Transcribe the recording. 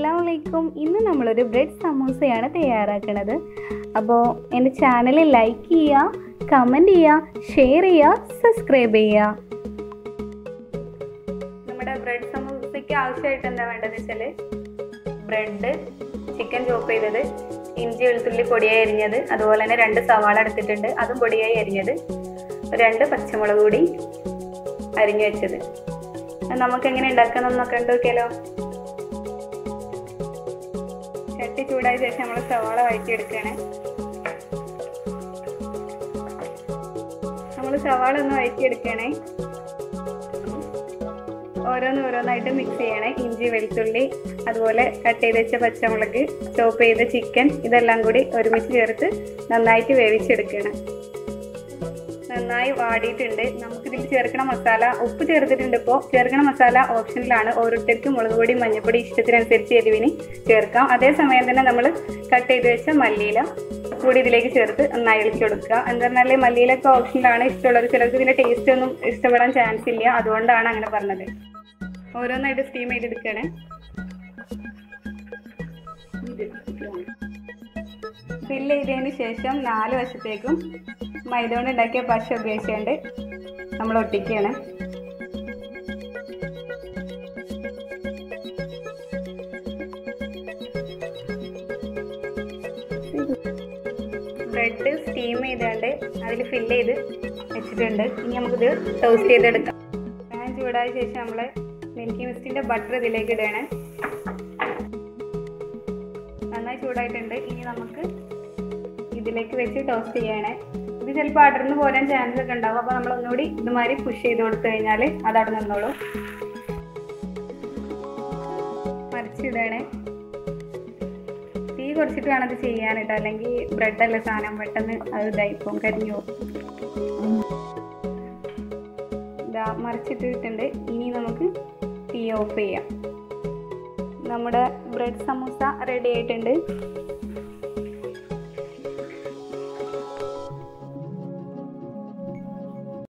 അസ്സാം വലൈക്കും ഇന്ന് നമ്മളൊരു ബ്രെഡ് സമൂസയാണ് തയ്യാറാക്കുന്നത് അപ്പോൾ എൻ്റെ ചാനൽ ലൈക്ക് ചെയ്യുക കമൻറ്റ് ചെയ്യുക ഷെയർ ചെയ്യുക സബ്സ്ക്രൈബ് ചെയ്യുക നമ്മുടെ ബ്രെഡ് സമൂസയ്ക്ക് ആവശ്യമായിട്ട് എന്താ വേണ്ടതെന്ന് വെച്ചാൽ ബ്രെഡ് ചിക്കൻ ചോപ്പ് ചെയ്തത് ഇഞ്ചി വെളുത്തുള്ളി പൊടിയായി അരിഞ്ഞത് അതുപോലെ തന്നെ രണ്ട് സവാള എടുത്തിട്ടുണ്ട് അതും പൊടിയായി അരിഞ്ഞത് രണ്ട് പച്ചമുളക് കൂടി അരിഞ്ഞു വെച്ചത് അത് നമുക്ക് എങ്ങനെ ഉണ്ടാക്കാമെന്നൊക്കെ കണ്ടു നോക്കിയാലോ ചട്ടി ചൂടായ ശേഷം നമ്മൾ സവാള വഴറ്റിയെടുക്കുകയാണ് നമ്മൾ സവാള ഒന്ന് വഴറ്റിയെടുക്കണേ ഓരോന്ന് ഓരോന്നായിട്ട് മിക്സ് ചെയ്യണേ ഇഞ്ചി വെളുത്തുള്ളി അതുപോലെ കട്ട് ചെയ്ത് വെച്ച പച്ചമുളക് ചോപ്പ് ചെയ്ത ചിക്കൻ ഇതെല്ലാം കൂടി ഒരുമിച്ച് ചേർത്ത് നന്നായിട്ട് വേവിച്ചെടുക്കണം നന്നായി വാടിയിട്ടുണ്ട് നമുക്കിതിൽ ചേർക്കണ മസാല ഉപ്പ് ചേർത്തിട്ടുണ്ട് ഇപ്പോൾ ചേർക്കണ മസാല ഓപ്ഷനിലാണ് ഓരോരുത്തർക്കും മുളക് പൊടി മഞ്ഞൾപ്പൊടി ഇഷ്ടത്തിനനുസരിച്ച് എരിവിന് ചേർക്കാം അതേസമയം തന്നെ നമ്മൾ കട്ട് ചെയ്ത് വെച്ച മല്ലിയില കൂടി ഇതിലേക്ക് ചേർത്ത് നന്നായി ഇളക്കി കൊടുക്കുക എന്താ പറഞ്ഞാൽ മല്ലിയിലൊക്കെ ഓപ്ഷനിലാണ് ഇഷ്ടമുള്ളത് ചിലർക്ക് ഇതിൻ്റെ ടേസ്റ്റ് ഒന്നും ഇഷ്ടപ്പെടാൻ ചാൻസ് ഇല്ല അതുകൊണ്ടാണ് അങ്ങനെ പറഞ്ഞത് ഓരോന്നായിട്ട് സ്റ്റീം ചെയ്തെടുക്കുകയാണ് ഫില്ല് ചെയ്തതിന് ശേഷം നാല് വശത്തേക്കും മൈദ കൊണ്ട് ഉണ്ടാക്കിയ പശ ഉപയോഗിച്ചുകൊണ്ട് നമ്മൾ ഒട്ടിക്കുകയാണ് ബ്രെഡ് സ്റ്റീം ചെയ്തുകൊണ്ട് അതിൽ ഫില്ല് ചെയ്ത് വെച്ചിട്ടുണ്ട് ഇനി നമുക്കിത് ടോസ്റ്റ് ചെയ്തെടുക്കാം പാൻ ചൂടായ ശേഷം നമ്മൾ മിൽക്കി മിസ്റ്റിൻ്റെ ബട്ടർ ഇതിലേക്ക് ഇടുകയാണ് നന്നായി ചൂടായിട്ടുണ്ട് ഇനി നമുക്ക് ഇതിലേക്ക് വെച്ച് ടോസ്റ്റ് ചെയ്യണേ ഇത് ചിലപ്പോൾ അടർന്നു പോരാൻ ചാൻസ് ഒക്കെ ഉണ്ടാവും അപ്പോൾ നമ്മൾ ഒന്നുകൂടി ഇതുമാതിരി പുഷ് ചെയ്ത് കൊടുത്തു കഴിഞ്ഞാൽ അത് അവിടെ നിന്നോളും മറിച്ചിടണേ തീ കുറച്ചിട്ട് വേണം ഇത് ചെയ്യാൻ കേട്ടോ അല്ലെങ്കിൽ ബ്രെഡല്ല സാധനം പെട്ടെന്ന് അത് ഇതായിപ്പോവും കരിഞ്ഞു പോകും ഇതാ മറിച്ചിട്ടിട്ടുണ്ട് ഇനി നമുക്ക് തീ ഓഫ് ചെയ്യാം നമ്മുടെ ബ്രെഡ് സമൂസ റെഡി ആയിട്ടുണ്ട്